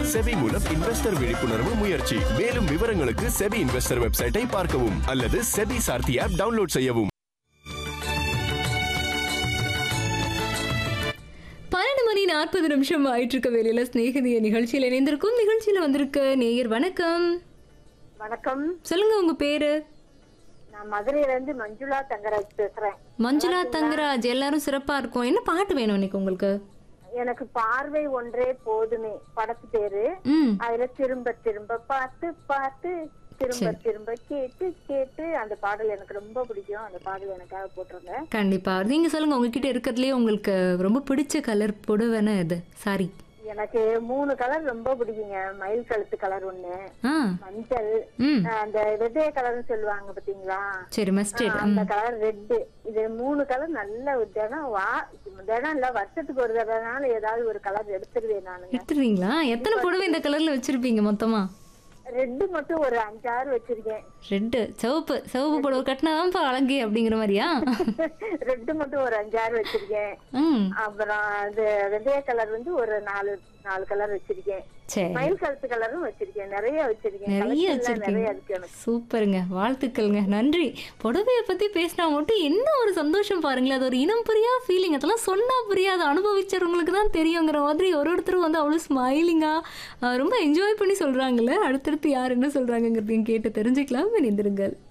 SEBI மூலம் investor விழிப்புணர்வு முயற்சி மேலும் விவரங்களுக்கு செபி இன்வெஸ்டர் வெப்சைட்டை பார்க்கவும் அல்லது செபி சார்த்தி ஆப் டவுன்லோட் செய்யவும் பன்னெண்டு மணி நாற்பது நிமிஷம் ஆயிட்டு இருக்க வேலையில ஸ்நேகிதிய நிகழ்ச்சியில் இணைந்திருக்கும் நிகழ்ச்சியில வந்திருக்க நேயர் வணக்கம் வணக்கம் சொல்லுங்க உங்க பேரு நான் மதுரையில இருந்து மஞ்சுளா தங்கராஜ் பேசுறேன் மஞ்சுளா தங்கராஜ் எல்லாரும் சிறப்பா இருக்கும் என்ன பாட்டு வேணும் இன்னைக்கு உங்களுக்கு எனக்கு பார்வை ஒன்றே போதுமே படத்து பேரு ம் அதுல திரும்ப திரும்ப பார்த்து பார்த்து திரும்ப திரும்ப கேட்டு கேட்டு அந்த பாடல் எனக்கு ரொம்ப பிடிக்கும் அந்த பாடல் எனக்காக போட்டிருங்க கண்டிப்பா நீங்க சொல்லுங்க உங்ககிட்ட இருக்கிறதுலயே உங்களுக்கு ரொம்ப பிடிச்ச கலர் புடவைன்னு இது சாரி எனக்கு மூணு கலர் ரொம்ப பிடிக்குங்க மயில் கழுத்து கலர் ஒண்ணு ஆ மஞ்சள் ம் அஹ் அந்த வெதய கலர்னு சொல்லுவாங்க பாத்தீங்களா சரி மஸ்டர்ட் ஆஹ் அந்த கலர் ரெட்டு இது மூணு கலர் நல்ல தினம் வா தினம் இல்ல வருஷத்துக்கு ஒரு தடவைனால ஏதாவது ஒரு கலர் எடுத்துருவேன் நானுங்க எடுத்துருவீங்களா எத்தனை புடவை இந்த கலர்ல வச்சிருப்பீங்க மொத்தமா ரெட்டு மட்டும் ஒரு அஞ்சாறு வச்சிருக்கேன் ரெட்டு சிவப்பு சிவப்பு புடவை கட்டினாதான்ப்பா அழகு அப்படிங்கிற மாதிரியா ரெட்டு மட்டும் ஒரு அஞ்சாறு வச்சிருக்கேன் ம் அப்புறம் அது வெந்தய கலர் வந்து ஒரு நாலு நாலு கலர் வச்சிருக்கேன் சரி மயில் கழுத்து கலரும் வச்சிருக்கேன் நிறைய வச்சிருக்கேன் நிறைய collection எல்லாம் நிறைய இருக்கு வச்சிருக்கீங்க எனக்கு சூப்பருங்க வாழ்த்துக்கள்ங்க நன்றி புடவைய பத்தி பேசினா மட்டும் என்ன ஒரு சந்தோஷம் பாருங்களேன் அது ஒரு இனம் புரியா ஃபீலிங் அதெல்லாம் சொன்னா புரியாது அனுபவிச்சவங்களுக்கு தான் தெரியுங்கிற மாதிரி ஒரு ஒருத்தரும் வந்து அவ்வளோ ஸ்மைலிங்கா ரொம்ப என்ஜாய் பண்ணி சொல்றாங்கல்ல அடுத்தடுத்து யார் என்ன சொல்றாங்கங்கிறதையும் கேட்டு தெரிஞ்சுக்கலாம் இணைந்திருங்கள்